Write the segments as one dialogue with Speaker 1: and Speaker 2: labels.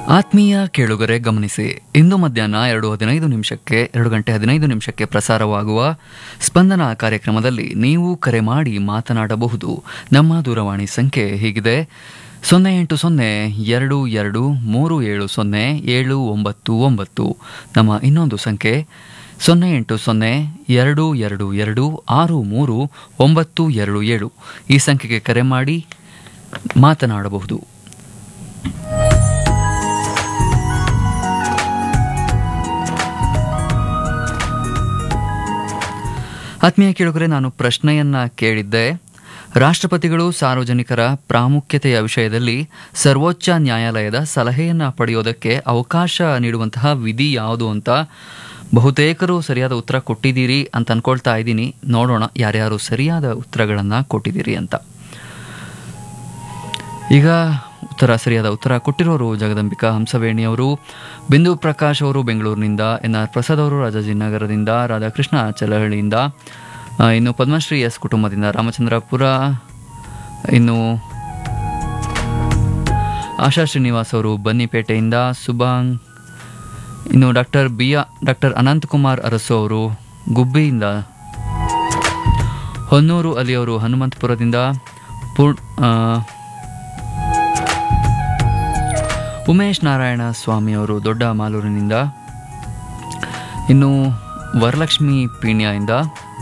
Speaker 1: ಆತ್ಮೀಯ ಕೇಳುಗರೆ ಗಮನಿಸಿ ಇಂದು ಮಧ್ಯಾಹ್ನ ಎರಡು ಹದಿನೈದು ನಿಮಿಷಕ್ಕೆ ಎರಡು ಗಂಟೆ ಹದಿನೈದು ನಿಮಿಷಕ್ಕೆ ಪ್ರಸಾರವಾಗುವ ಸ್ಪಂದನ ಕಾರ್ಯಕ್ರಮದಲ್ಲಿ ನೀವು ಕರೆ ಮಾಡಿ ಮಾತನಾಡಬಹುದು ನಮ್ಮ ದೂರವಾಣಿ ಸಂಖ್ಯೆ ಹೀಗಿದೆ ಸೊನ್ನೆ ಎಂಟು ಸೊನ್ನೆ ಎರಡು ಎರಡು ಮೂರು ಏಳು ಸೊನ್ನೆ ಏಳು ಒಂಬತ್ತು ಒಂಬತ್ತು ನಮ್ಮ ಇನ್ನೊಂದು ಸಂಖ್ಯೆ ಸೊನ್ನೆ ಎಂಟು ಸೊನ್ನೆ ಎರಡು ಎರಡು ಎರಡು ಆರು ಮೂರು ಒಂಬತ್ತು ಎರಡು ಏಳು ಈ ಸಂಖ್ಯೆಗೆ ಕರೆ ಮಾಡಿ ಮಾತನಾಡಬಹುದು ಆತ್ಮೀಯ ಕೇಳುಗರೆ ನಾನು ಪ್ರಶ್ನೆಯನ್ನ ಕೇಳಿದ್ದೆ ರಾಷ್ಟ್ರಪತಿಗಳು ಸಾರ್ವಜನಿಕರ ಪ್ರಾಮುಖ್ಯತೆಯ ವಿಷಯದಲ್ಲಿ ಸರ್ವೋಚ್ಚ ನ್ಯಾಯಾಲಯದ ಸಲಹೆಯನ್ನ ಪಡೆಯೋದಕ್ಕೆ ಅವಕಾಶ ನೀಡುವಂತಹ ವಿಧಿ ಯಾವುದು ಅಂತ ಬಹುತೇಕರು ಸರಿಯಾದ ಉತ್ತರ ಕೊಟ್ಟಿದ್ದೀರಿ ಅಂತ ಅನ್ಕೊಳ್ತಾ ಇದ್ದೀನಿ ನೋಡೋಣ ಯಾರ್ಯಾರು ಸರಿಯಾದ ಉತ್ತರಗಳನ್ನು ಕೊಟ್ಟಿದ್ದೀರಿ ಅಂತ ಈಗ ಉತ್ತರ ಸರಿಯಾದ ಉತ್ತರ ಕೊಟ್ಟಿರೋರು ಜಗದಂಬಿಕಾ ಹಂಸವೇಣಿ ಅವರು ಬಿಂದು ಪ್ರಕಾಶ್ ಅವರು ಬೆಂಗಳೂರಿನಿಂದ ಎನ್ ಆರ್ ಪ್ರಸಾದ್ ಅವರು ರಾಜಾಜಿನಗರದಿಂದ ರಾಧಾಕೃಷ್ಣ ಚಲಹಳ್ಳಿಯಿಂದ ಆ, ಇನ್ನು ಪದ್ಮಶ್ರೀ ಎಸ್ ಕುಟುಂಬದಿಂದ ರಾಮಚಂದ್ರಪುರ ಇನ್ನು ಆಶಾ ಶ್ರೀನಿವಾಸ್ ಅವರು ಬನ್ನಿಪೇಟೆಯಿಂದ ಸುಬಾಂಗ್ ಇನ್ನು doctor B doctor Anantakumar Arasu ಅವರು ಗುಬ್ಬಿಯಿಂದ ಹೊನ್ನೂರು ಅಲಿ ಅವರು ಹನುಮಂತಪುರದಿಂದ ಪೂರ್ ಆ, ಉಮೇಶ್ ನಾರಾಯಣ ಸ್ವಾಮಿ ಅವರು ದೊಡ್ಡ ಮಾಲೂರಿನಿಂದ ಇನ್ನು ವರಲಕ್ಷ್ಮಿ ಪೀಣ್ಯದಿಂದ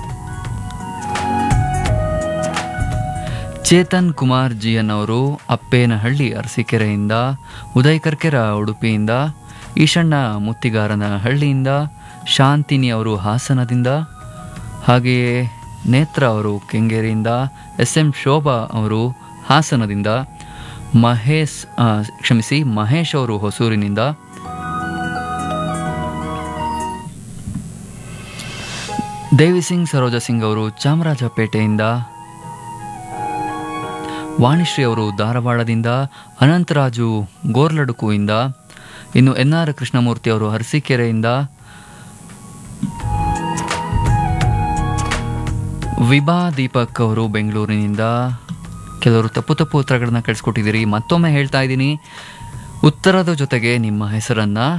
Speaker 1: ಚೇತನ್ ಕುಮಾರ್ ಜಿಯನ್ ಅವರು ಅಪ್ಪೇನಹಳ್ಳಿ ಅರಸೀಕೆರೆಯಿಂದ ಉದಯ್ ಕರ್ಕೆರ ಉಡುಪಿಯಿಂದ ಈಶಣ್ಣ ಮುತ್ತಿಗಾರನ ಹಳ್ಳಿಯಿಂದ ಶಾಂತಿನಿ ಅವರು ಹಾಸನದಿಂದ ಹಾಗೆಯೇ ನೇತ್ರ ಅವರು ಕೆಂಗೇರಿಯಿಂದ ಎಸ್ ಎಂ ಶೋಭಾ ಅವರು ಹಾಸನದಿಂದ ಮಹೇಶ್ ಆ, ಕ್ಷಮಿಸಿ ಮಹೇಶ್ ಅವರು ಹೊಸೂರಿನಿಂದ ದೇವಿ ಸಿಂಗ್ ಸರೋಜ ಸಿಂಗ್ ಅವರು ಚಾಮರಾಜಪೇಟೆಯಿಂದ ವಾಣಿಶ್ರೀ ಅವರು ಧಾರವಾಡದಿಂದ ಅನಂತರಾಜು ಗೋರ್ಲಡುಕುವಿಂದ ಇನ್ನು ಎನ್ ಆರ್ ಕೃಷ್ಣಮೂರ್ತಿ ಅವರು ಅರಸೀಕೆರೆಯಿಂದ ವಿಭಾ ದೀಪಕ್ ಅವರು ಬೆಂಗಳೂರಿನಿಂದ ಕೆಲವರು ತಪ್ಪು ತಪ್ಪು ಉತ್ತರಗಳನ್ನ ಕಳಿಸ್ಕೊಟ್ಟಿದ್ದೀರಿ ಮತ್ತೊಮ್ಮೆ ಹೇಳ್ತಾ ಇದ್ದೀನಿ ಉತ್ತರದ ಜೊತೆಗೆ ನಿಮ್ಮ ಹೆಸರನ್ನ